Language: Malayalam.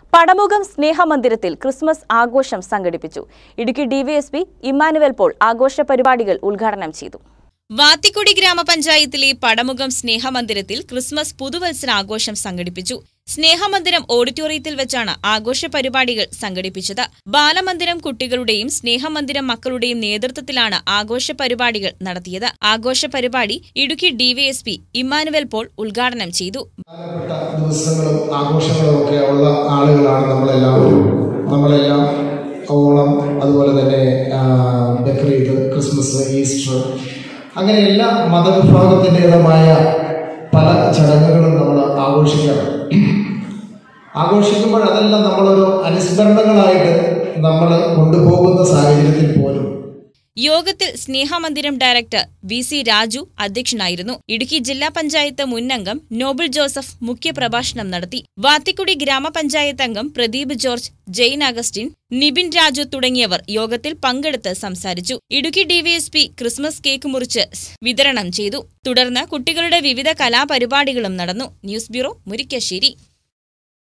പടമുഖം സ്നേഹമന്ദിരത്തിൽ ക്രിസ്മസ് ആഘോഷം സംഘടിപ്പിച്ചു ഇടുക്കി ഡിവൈഎസ്പി ഇമ്മാനുവൽ പോൾ ആഘോഷ പരിപാടികൾ ഉദ്ഘാടനം ചെയ്തു വാത്തിക്കുടി ഗ്രാമപഞ്ചായത്തിലെ പടമുഖം സ്നേഹമന്ദിരത്തിൽ ക്രിസ്മസ് പുതുവത്സരാഘോഷം സംഘടിപ്പിച്ചു സ്നേഹമന്ദിരം ഓഡിറ്റോറിയത്തിൽ വെച്ചാണ് ആഘോഷ പരിപാടികൾ സംഘടിപ്പിച്ചത് ബാലമന്ദിരം കുട്ടികളുടെയും സ്നേഹമന്ദിരം മക്കളുടെയും നേതൃത്വത്തിലാണ് ആഘോഷ പരിപാടികൾ നടത്തിയത് ആഘോഷ പരിപാടി ഇടുക്കി ഡിവൈഎസ്പി ഇമ്മാനുവൽ പോൾ ഉദ്ഘാടനം ചെയ്തു പ്രധാനപ്പെട്ട ദിവസങ്ങളും ആഘോഷങ്ങളും ഒക്കെ ഉള്ള ആളുകളാണ് നമ്മളെല്ലാവരും നമ്മളെല്ലാം ഓണം അതുപോലെ തന്നെ ആ, ബക്രീദ് ക്രിസ്മസ് ഈസ്റ്റർ അങ്ങനെ എല്ലാ മതവിഭാഗത്തിൻ്റെതുമായ പല ചടങ്ങുകളും നമ്മൾ ആഘോഷിക്കാറുണ്ട് ആഘോഷിക്കുമ്പോൾ അതെല്ലാം നമ്മളൊരു അനുസ്മരണങ്ങളായിട്ട് നമ്മൾ കൊണ്ടുപോകുന്ന സാഹചര്യത്തിൽ പോലും യോഗത്തിൽ Snehamandiram director V C Raju അധ്യക്ഷനായിരുന്നു ഇടുക്കി ജില്ലാ പഞ്ചായത്ത് മുൻ അംഗം നോബിൾ ജോസഫ് മുഖ്യപ്രഭാഷണം നടത്തി വാത്തിക്കുടി ഗ്രാമപഞ്ചായത്ത് അംഗം പ്രദീപ് ജോർജ് ജെയിൻ അഗസ്റ്റിൻ നിബിൻ രാജു തുടങ്ങിയവർ യോഗത്തിൽ പങ്കെടുത്ത് സംസാരിച്ചു ഇടുക്കി ഡിവൈഎസ്പി ക്രിസ്മസ് കേക്ക് മുറിച്ച് വിതരണം ചെയ്തു തുടർന്ന് കുട്ടികളുടെ വിവിധ കലാപരിപാടികളും നടന്നു ന്യൂസ് ബ്യൂറോ മുരിക്കാശ്ശേരി